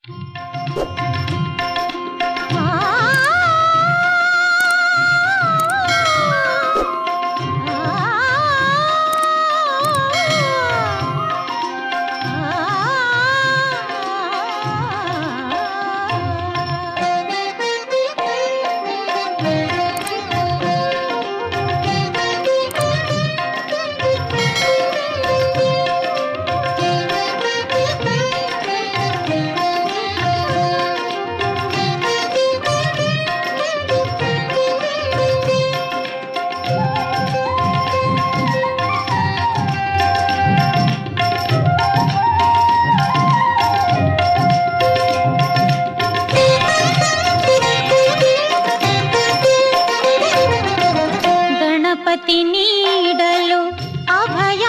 ಗಣಪತಿ ನೀಡಲು ಅಭಯ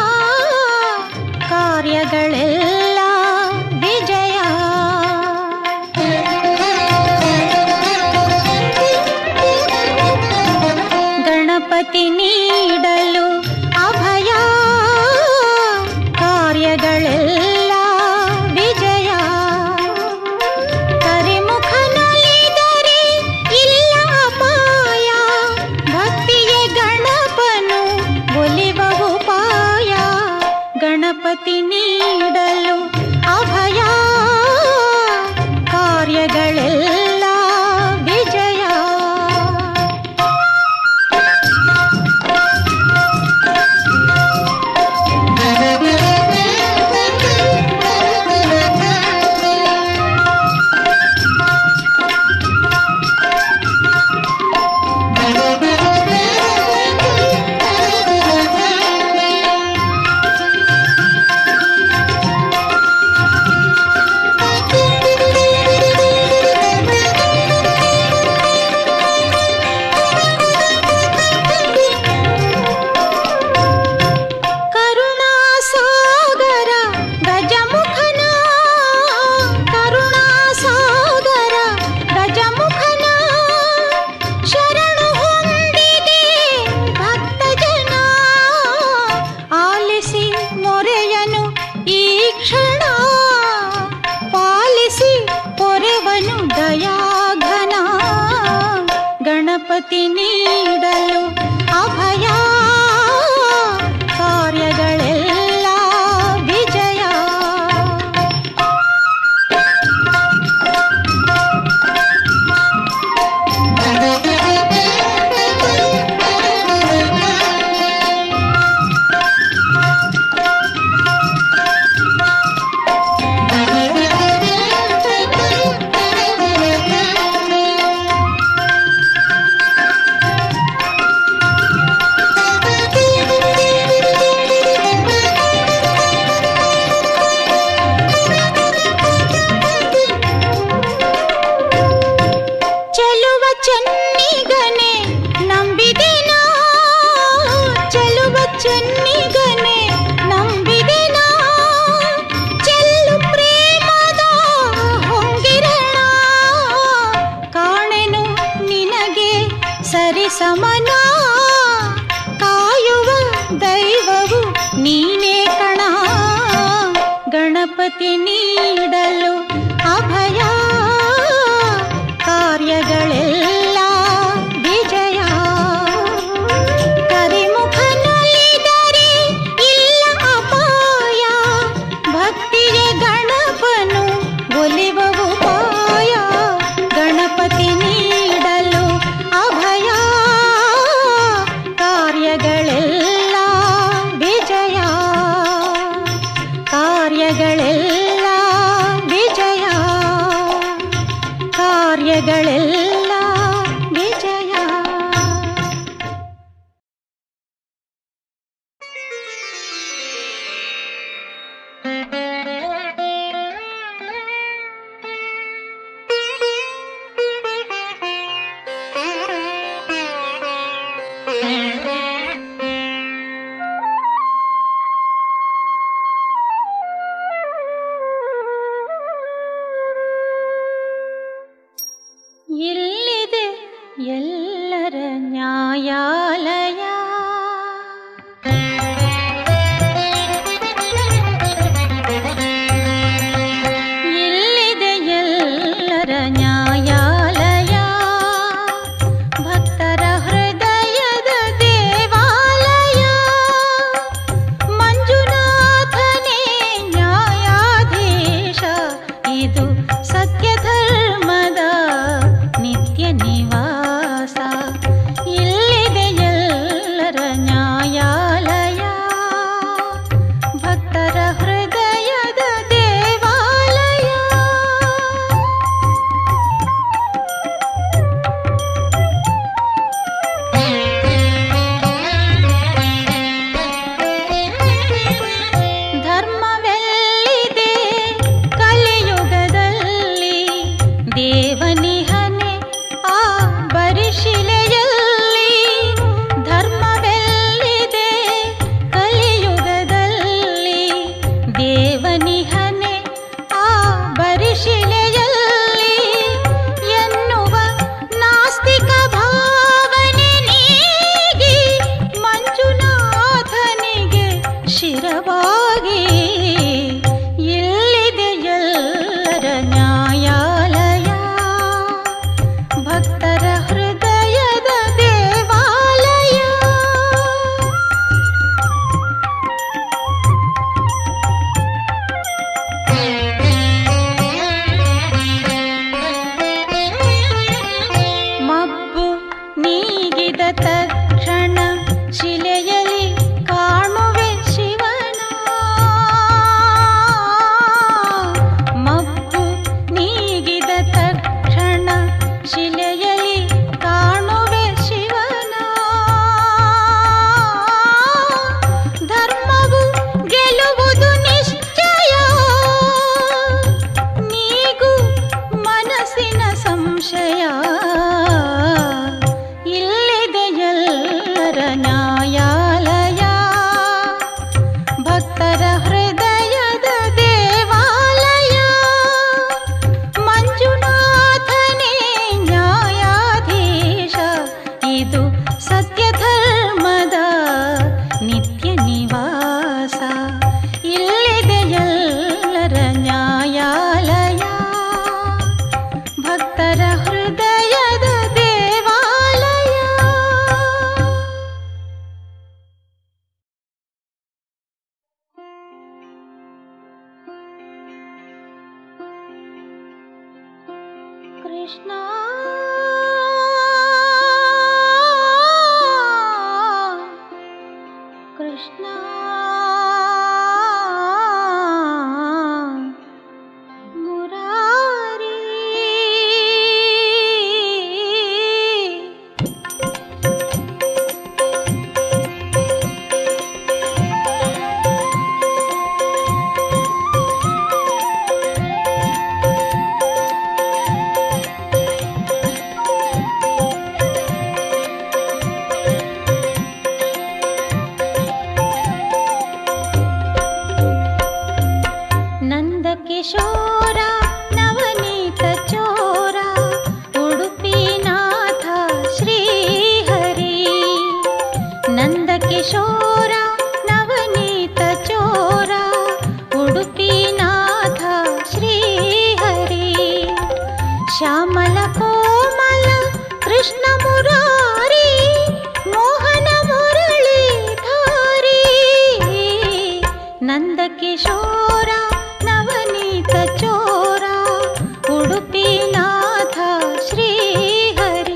ಕಾರ್ಯಗಳೆಲ್ಲ ವಿಜಯ ಗಣಪತಿ ನೀಡಲು ಅಭಯ ಕಾರ್ಯಗಳೆಲ್ಲ ವಿಜಯ ಕರಿಮುಖನೊಲಿದರೆ ಇಲ್ಲ ಅಪಾಯ ಭಕ್ತಿಯ ಗಣಪನು ಒಲಿವ ಉಪಾಯ ಗಣಪತಿ ನೀಡಲು ಅಭಯ ಕಾರ್ಯಗಳೆಲ್ಲ ವಿಜಯ ಕರುಣಾಸಾಗರ ಗಜಮುಖನ ಕರುಣಾಸಾಗರ ಗಜಮುಖನ ಶರಣು ಹೊಂದಿದೆ ಭಕ್ತ ಜನ ಆಲಿಸಿ ಮೊರೆಯನು ಈ ಕ್ಷಣ ಪಾಲಿಸಿ ಪೊರೆವನು ದಯಾಘನ ಗಣಪತಿ ನೀಡಲು ಅಭಯ ಕಾರ್ಯಗಳೆಲ್ಲ ವಿಜಯ ಚೆಲುವ ಚೆನ್ನಿಗನೆ ನಂಬಿದೆನಾ ಚೆಲುವ ಚೆನ್ನಿಗನೆ ನಂಬಿದೆನಾ ಚೆಲ್ಲು ಪ್ರೇಮದ ಹೊಂಗಿರಣ ಕಾಣೆನು ನಿನಗೆ ಸರಿ ಸಮನ ಕಾಯುವ ದೈವವು ನೀನೇ ಕಣ ಗಣಪತಿ ನೀಡಲು ಅಭಯ ಕಾರ್ಯಗಳೆಲ್ಲ ವಿಜಯ ಕರಿಮುಖನೊಲಿದರೆ ಇಲ್ಲ ಅಪಾಯ ಭಕ್ತಿಯ ಗಣಪನು ಒಲಿವ ಉಪಾಯ ಗಣಪತಿ ನೀಡಲು ಅಭಯ ಕಾರ್ಯಗಳೆಲ್ಲ ವಿಜಯ ಕಾರ್ಯಗಳೆಲ್ಲ ವಿಜಯ ಕಾರ್ಯಗಳೆಲ್ಲ ವಿಜಯ ಇಲ್ಲಿದೆ ಎಲ್ಲರ ನ್ಯಾಯಾಲಯ ಇಲ್ಲಿದೆ ಕೃಷ್ಣ ಕೃಷ್ಣ ಮುರಾರಿ ನಂದಕಿಶೋರ ನವನೀತ ಚೋರ ಉಡುಪಿನಾಥ ಶ್ರೀಹರಿ ನಂದಕಿಶೋರ ನವನೀತ ಚೋರ ಉಡುಪಿನಾಥ ಶ್ರೀಹರಿ ಶ್ಯಾಮಲ ಕೋಮಲ ಕೃಷ್ಣ ಮುರಾರಿ ಮೋಹನ ಮುರಳಿ ಧಾರಿ ನಂದಕಿಶೋರ ನವನೀತ ಚೋರ ಉಡುಪಿನಾಥ ಶ್ರೀಹರಿ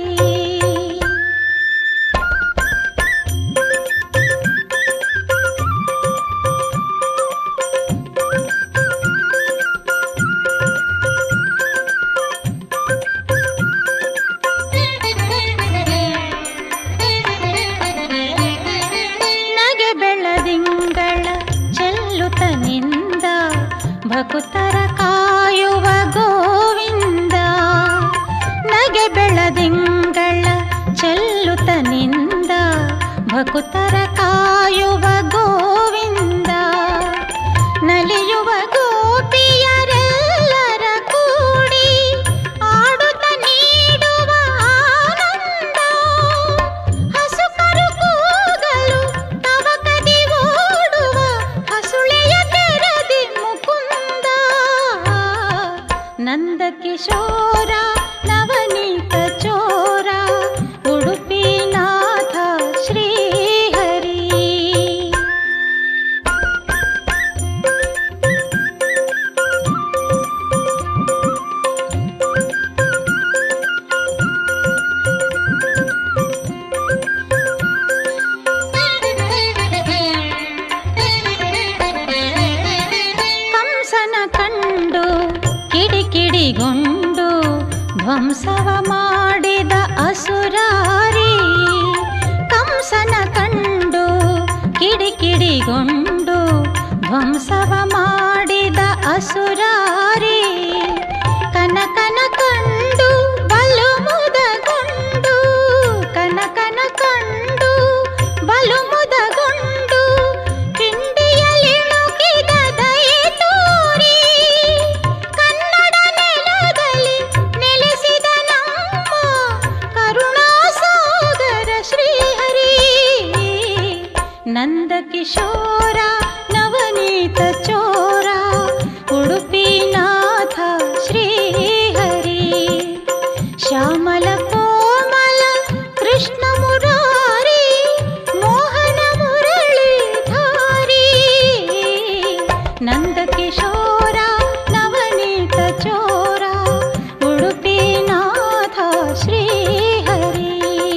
ನಗೆ ಬೆಳದಿಂಗಳ ಚೆಲ್ಲುತ್ತ ನಿಂದ ಭಕುತರ ಕಾಯುವ ಗೋವಿಂದ ನಗೆ ಬೆಳದಿಂಗಳ ಚೆಲ್ಲುತ್ತ ನಿಂದ ಭಕುತರ ಕಾಯುವ ಗೋವಿಂದ ನಲಿಯುವ ಗೋಪಿಯರೆಲ್ಲರ ಕೂಡಿ ಆಡುತ್ತ ನೀಡುವ ಆನಂದ ಹಸುಕರು ಕೂಗಲು ತವಕದಿ ಓಡುವ ಹಸುಳೆಯ ತೆರದಿ ಮುಕುಂದ ನಂದಕಿಶೋರ ನವನೀತ ಚೋರ ಉಡುಪಿನಾಥ ಶ್ರೀಹರಿ ಕಂಸನ ಕಂಡು ಕಿಡಿಕಿಡಿಗೊಂಡು ಧ್ವಂಸವ ಮಾಡಿದ ಅಸುರಾರಿ ಕಂಸನ ಕಂಡು ಕಿಡಿಕಿಡಿಗೊಂಡು ಧ್ವಂಸವ ಮಾಡಿದ ಅಸುರಾರಿ ಕನಕನ ಕಂಡು ಬಲು ಮುದಗೊಂಡು ಕನಕನ ಕಂಡು ಬಲು ಮುದಗೊಂಡು ಕಿಂಡಿಯಲಿಣುಕಿದ ದಯೆ ತೋರಿ ಕನ್ನಡ ನೆಲದಲ್ಲಿ ನೆಲೆಸಿದ ನಮ್ಮ ಕರುಣಾಸಾಗರ ಶ್ರೀಹರಿ ನಂದಕಿಶೋರ ನವನೀತ ಚೋರ ಉಡುಪಿನಾಥ ಶ್ರೀಹರಿ ಶ್ಯಾಮಲ ಕೋಮಲ ಕೃಷ್ಣ ಮುರಾರಿ ಮೋಹನ ಮುರಳಿ ಧಾರಿ ನಂದಕಿಶೋರ ನವನೀತ ಚೋರ ಉಡುಪಿನಾಥ ಶ್ರೀಹರಿ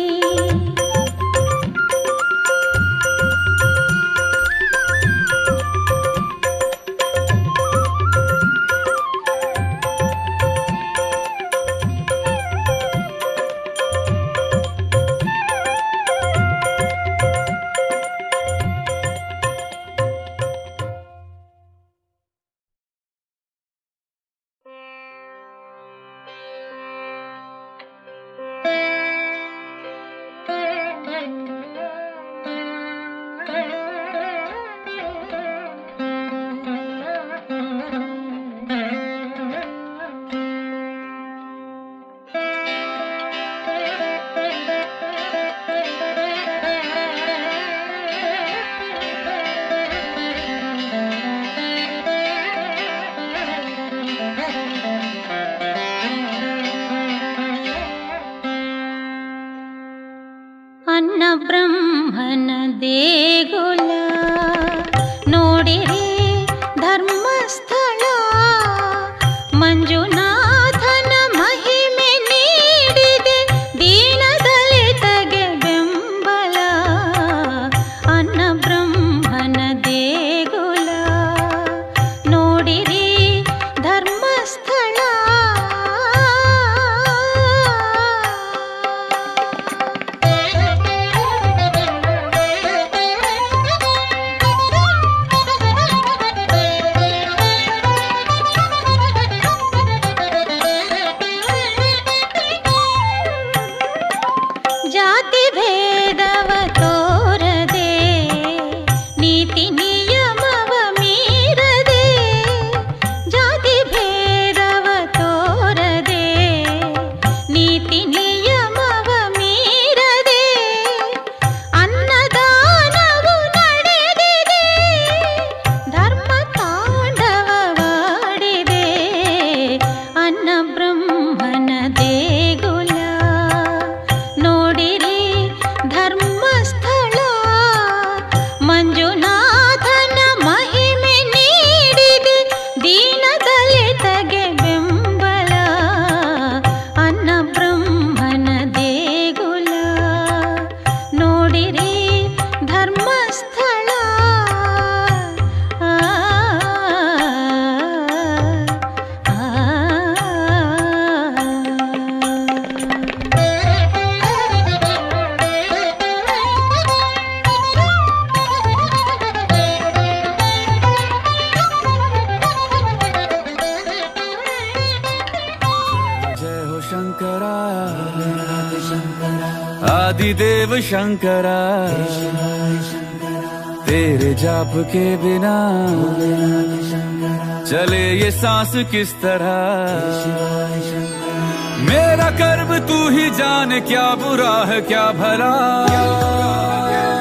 ಅನ್ನ ಬ್ರಹ್ಮನ ದೇಗುಲ ನೋಡಿರಿ ಧರ್ಮಸ್ಥಳ ಮಂಜುನಾಥನ ಮಹಿಮೆ आदिदेव शंकरा तेरे जाप के बिना चले ये सांस किस तरह मेरा कर्म तू ही जाने क्या बुरा है क्या भला